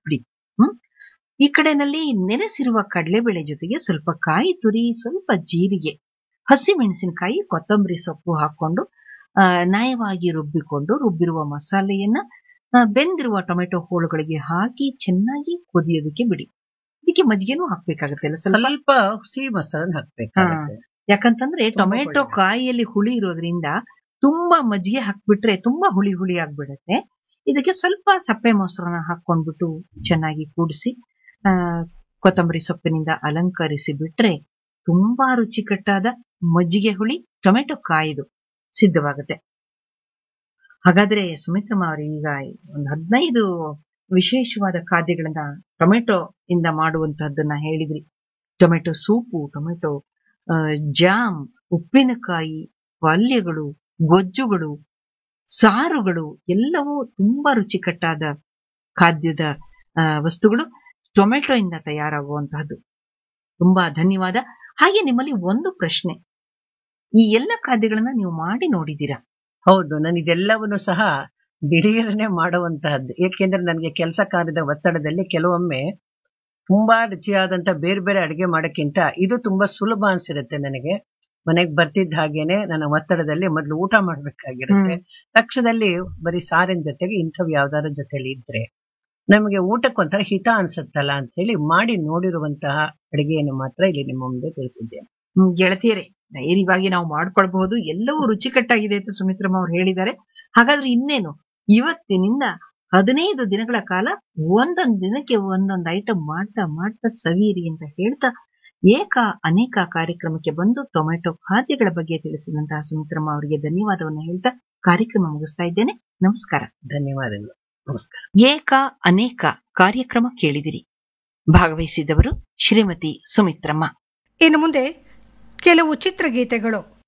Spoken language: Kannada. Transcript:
ಬಿಡಿ ಹ್ಮ್ ಈ ಕಡೆನಲ್ಲಿ ನೆನೆಸಿರುವ ಕಡಲೆಬೇಳೆ ಜೊತೆಗೆ ಸ್ವಲ್ಪ ಕಾಯಿ ತುರಿ ಸ್ವಲ್ಪ ಜೀರಿಗೆ ಹಸಿ ಮೆಣಸಿನಕಾಯಿ ಕೊತ್ತಂಬರಿ ಸೊಪ್ಪು ಹಾಕೊಂಡು ಆ, ನಯವಾಗಿ ರುಬ್ಬಿಕೊಂಡು ರುಬ್ಬಿರುವ ಮಸಾಲೆಯನ್ನ ಆ, ಬೆಂದಿರುವ ಟೊಮೆಟೊ ಹೋಳುಗಳಿಗೆ ಹಾಕಿ ಚೆನ್ನಾಗಿ ಕುದಿಯೋದಕ್ಕೆ ಬಿಡಿ ಇದಕ್ಕೆ ಮಜ್ಜಿಗೆನೂ ಹಾಕ್ಬೇಕಾಗತ್ತೆ ಅಲ್ಲ ಸ್ವಲ್ಪ ಸ್ವಲ್ಪ ಹುಸಿ ಮೊಸರನ್ನ ಹಾಕ್ಬೇಕಾಗುತ್ತೆ ಯಾಕಂತಂದ್ರೆ ತುಂಬಾ ಟೊಮೆಟೊ ಒಳ್ಳೆದು. ಕಾಯಿಯಲ್ಲಿ ಹುಳಿ ಇರೋದ್ರಿಂದ ತುಂಬಾ ಮಜ್ಜಿಗೆ ಹಾಕ್ಬಿಟ್ರೆ ತುಂಬಾ ಹುಳಿ ಹುಳಿ ಆಗ್ಬಿಡತ್ತೆ ಇದಕ್ಕೆ ಸ್ವಲ್ಪ ಸಪ್ಪೆ ಮೊಸರನ್ನ ಹಾಕೊಂಡ್ಬಿಟ್ಟು ಚೆನ್ನಾಗಿ ಕೂಡಿಸಿ ಆ ಕೊತ್ತಂಬರಿ ಸೊಪ್ಪಿನಿಂದ ಅಲಂಕರಿಸಿ ಬಿಟ್ರೆ ತುಂಬಾ ರುಚಿಕಟ್ಟಾದ ಮಜ್ಜಿಗೆ ಹುಳಿ ಟೊಮೆಟೊ ಕಾಯಿದು ಸಿದ್ಧವಾಗುತ್ತೆ ಹಾಗಾದ್ರೆ ಸುಮಿತ್ರಮ್ಮ ಅವರು ಈಗ ಒಂದು ಹದಿನೈದು ವಿಶೇಷವಾದ ಖಾದ್ಯಗಳನ್ನ ಟೊಮೆಟೊ ಇಂದ ಮಾಡುವಂತಹದ್ದನ್ನ ಹೇಳಿದ್ರಿ ಟೊಮೆಟೊ ಸೂಪು ಟೊಮೆಟೊ ಆ, ಜಾಮ್ ಉಪ್ಪಿನಕಾಯಿ ಪಲ್ಯಗಳು ಗೊಜ್ಜುಗಳು ಸಾರುಗಳು ಎಲ್ಲವೂ ತುಂಬಾ ರುಚಿಕಟ್ಟಾದ ಖಾದ್ಯದ ಆ, ವಸ್ತುಗಳು ಟೊಮೆಟೊ ಇಂದ ತಯಾರಾಗುವಂತಹದ್ದು ತುಂಬಾ ಧನ್ಯವಾದ ಹಾಗೆ ನಿಮ್ಮಲ್ಲಿ ಒಂದು ಪ್ರಶ್ನೆ ಈ ಎಲ್ಲ ಖಾದ್ಯಗಳನ್ನ ನೀವು ಮಾಡಿ ನೋಡಿದ್ದೀರಾ ಹೌದು ನಾನು ಇದೆಲ್ಲವನ್ನು ಸಹ ದಿಢೀರನೆ ಮಾಡುವಂತಹದ್ದು ಏಕೆಂದ್ರೆ ನನಗೆ ಕೆಲಸ ಕಾರ್ಯದ ಒತ್ತಡದಲ್ಲಿ ಕೆಲವೊಮ್ಮೆ ತುಂಬಾ ರುಚಿಯಾದಂತ ಬೇರೆ ಬೇರೆ ಅಡಿಗೆ ಮಾಡೋಕ್ಕಿಂತ ಇದು ತುಂಬಾ ಸುಲಭ ಅನ್ಸಿರುತ್ತೆ ನನಗೆ ಮನೆಗೆ ಬರ್ತಿದ್ದ ಹಾಗೇನೆ ನನ್ನ ಒತ್ತಡದಲ್ಲಿ ಮೊದಲು ಊಟ ಮಾಡ್ಬೇಕಾಗಿರುತ್ತೆ ತಕ್ಷಣದಲ್ಲಿ ಬರೀ ಸಾರಿನ ಜೊತೆಗೆ ಇಂಥವು ಯಾವ್ದಾರ ಜೊತೆಲಿ ಇದ್ರೆ ನಮಗೆ ಊಟಕ್ಕೊಂಥರ ಹಿತ ಅನ್ಸುತ್ತಲ್ಲ ಅಂತ ಹೇಳಿ ಮಾಡಿ ನೋಡಿರುವಂತಹ ಅಡಿಗೆಯನ್ನು ಮಾತ್ರ ಇಲ್ಲಿ ನಿಮ್ಮ ಮುಂದೆ ತಿಳಿಸಿದ್ದೇನೆ ಹ್ಮ್, ಗೆಳತಿಯರೇ ಧೈರ್ಯವಾಗಿ ನಾವು ಮಾಡ್ಕೊಳ್ಬಹುದು ಎಲ್ಲವೂ ರುಚಿಕಟ್ಟಾಗಿದೆ ಅಂತ ಸುಮಿತ್ರಮ್ಮ ಅವ್ರು ಹೇಳಿದ್ದಾರೆ ಹಾಗಾದ್ರೆ ಇನ್ನೇನು ಇವತ್ತಿನಿಂದ ಹದಿನೈದು ದಿನಗಳ ಕಾಲ ಒಂದೊಂದು ದಿನಕ್ಕೆ ಒಂದೊಂದು ಐಟಮ್ ಮಾಡ್ತಾ ಮಾಡ್ತಾ ಸವಿಯಿರಿ ಅಂತ ಹೇಳ್ತಾ ಏಕ ಅನೇಕ ಕಾರ್ಯಕ್ರಮಕ್ಕೆ ಬಂದು ಟೊಮೆಟೊ ಖಾದ್ಯಗಳ ಬಗ್ಗೆ ತಿಳಿಸಿದಂತಹ ಸುಮಿತ್ರಮ್ಮ ಅವರಿಗೆ ಧನ್ಯವಾದವನ್ನು ಹೇಳ್ತಾ ಕಾರ್ಯಕ್ರಮ ಮುಗಿಸ್ತಾ ಇದ್ದೇನೆ ನಮಸ್ಕಾರ ಧನ್ಯವಾದಗಳು ನಮಸ್ಕಾರ ಏಕ ಅನೇಕ ಕಾರ್ಯಕ್ರಮ ಕೇಳಿದಿರಿ ಭಾಗವಹಿಸಿದವರು ಶ್ರೀಮತಿ ಸುಮಿತ್ರಮ್ಮ ಇನ್ನು ಮುಂದೆ ಕೆಲವು ಚಿತ್ರಗೀತೆಗಳು